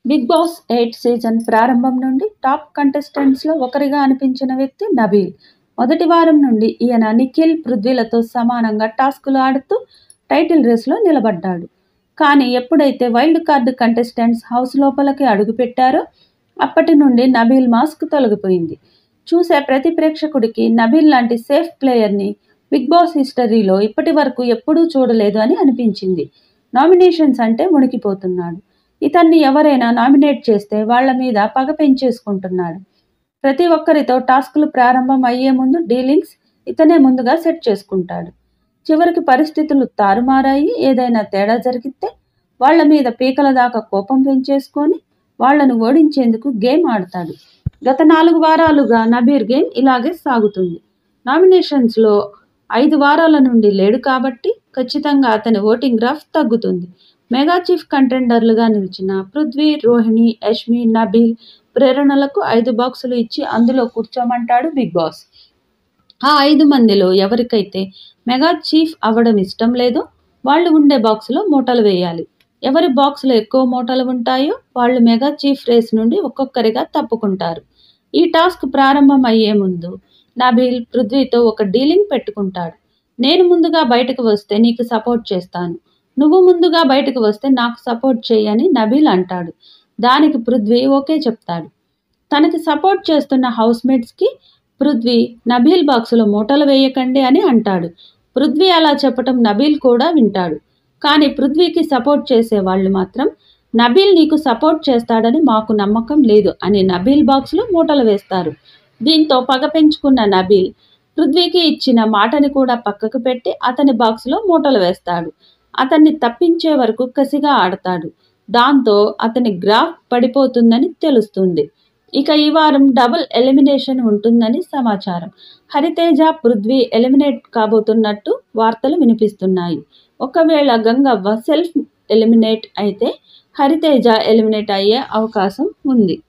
big boss eight season ప్రారంభం నుండి top కంటెస్టెంట్స్లో ఒకరిగా అనిపించిన వ్యక్తి నబీల్ మొదటి వారం నుండి ఈయన నిఖిల్ పృథ్వీలతో సమానంగా టాస్కులు ఆడుతూ టైటిల్ రేస్లో నిలబడ్డాడు కానీ ఎప్పుడైతే వైల్డ్ కార్డు కంటెస్టెంట్స్ హౌస్ లోపలికి అడుగుపెట్టారో అప్పటి నుండి నబీల్ మాస్క్ తొలగిపోయింది చూసే ప్రతి ప్రేక్షకుడికి నబీల్ లాంటి సేఫ్ ప్లేయర్ని బిగ్ బాస్ హిస్టరీలో ఇప్పటి వరకు ఎప్పుడూ చూడలేదు అని అనిపించింది నామినేషన్స్ అంటే మునిగిపోతున్నాడు ఇతన్ని ఎవరైనా నామినేట్ చేస్తే వాళ్ళ మీద పగ పెంచేసుకుంటున్నాడు ప్రతి ఒక్కరితో టాస్కులు ప్రారంభం అయ్యే ముందు డీలింగ్స్ ఇతనే ముందుగా సెట్ చేసుకుంటాడు చివరికి పరిస్థితులు తారుమారాయి ఏదైనా తేడా జరిగితే వాళ్ళ మీద పీకల దాకా కోపం పెంచేసుకొని వాళ్లను ఓడించేందుకు గేమ్ ఆడతాడు గత నాలుగు వారాలుగా నబీర్ గేమ్ ఇలాగే సాగుతుంది నామినేషన్స్లో ఐదు వారాల నుండి లేడు కాబట్టి ఖచ్చితంగా అతని ఓటింగ్ గ్రాఫ్ తగ్గుతుంది మెగా చీఫ్ కంటెండర్లుగా నిలిచిన పృథ్వీ రోహిణి యష్మి నబీల్ ప్రేరణలకు ఐదు బాక్సులు ఇచ్చి అందులో కూర్చోమంటాడు బిగ్ బాస్ ఆ ఐదు మందిలో ఎవరికైతే మెగా చీఫ్ అవ్వడం ఇష్టం లేదో వాళ్ళు ఉండే బాక్సులో మూటలు వేయాలి ఎవరి బాక్సులో ఎక్కువ మూటలు ఉంటాయో వాళ్ళు మెగా చీఫ్ రేస్ నుండి ఒక్కొక్కరిగా తప్పుకుంటారు ఈ టాస్క్ ప్రారంభం అయ్యే ముందు నబీల్ పృథ్వీతో ఒక డీలింగ్ పెట్టుకుంటాడు నేను ముందుగా బయటకు వస్తే నీకు సపోర్ట్ చేస్తాను నువ్వు ముందుగా బయటకు వస్తే నాకు సపోర్ట్ చేయని నబీల్ అంటాడు దానికి పృథ్వీ ఓకే చెప్తాడు తనకి సపోర్ట్ చేస్తున్న హౌస్మేట్స్కి పృథ్వీ నబీల్ బాక్సులో మూటలు వేయకండి అని అంటాడు పృథ్వీ అలా చెప్పటం నబీల్ కూడా వింటాడు కానీ పృథ్వీకి సపోర్ట్ చేసే వాళ్ళు మాత్రం నబీల్ నీకు సపోర్ట్ చేస్తాడని మాకు నమ్మకం లేదు అని నబీల్ బాక్స్లో మూటలు వేస్తారు దీంతో పగ పెంచుకున్న నబీల్ పృథ్వీకి ఇచ్చిన మాటని కూడా పక్కకు పెట్టి అతని బాక్స్లో మూటలు వేస్తాడు అతన్ని తప్పించే వరకు కసిగా ఆడతాడు దాంతో అతని గ్రాఫ్ పడిపోతుందని తెలుస్తుంది ఇక ఈ వారం డబుల్ ఎలిమినేషన్ ఉంటుందని సమాచారం హరితేజ పృథ్వీ ఎలిమినేట్ కాబోతున్నట్టు వార్తలు వినిపిస్తున్నాయి ఒకవేళ గంగవ్వ సెల్ఫ్ ఎలిమినేట్ అయితే హరితేజ ఎలిమినేట్ అయ్యే అవకాశం ఉంది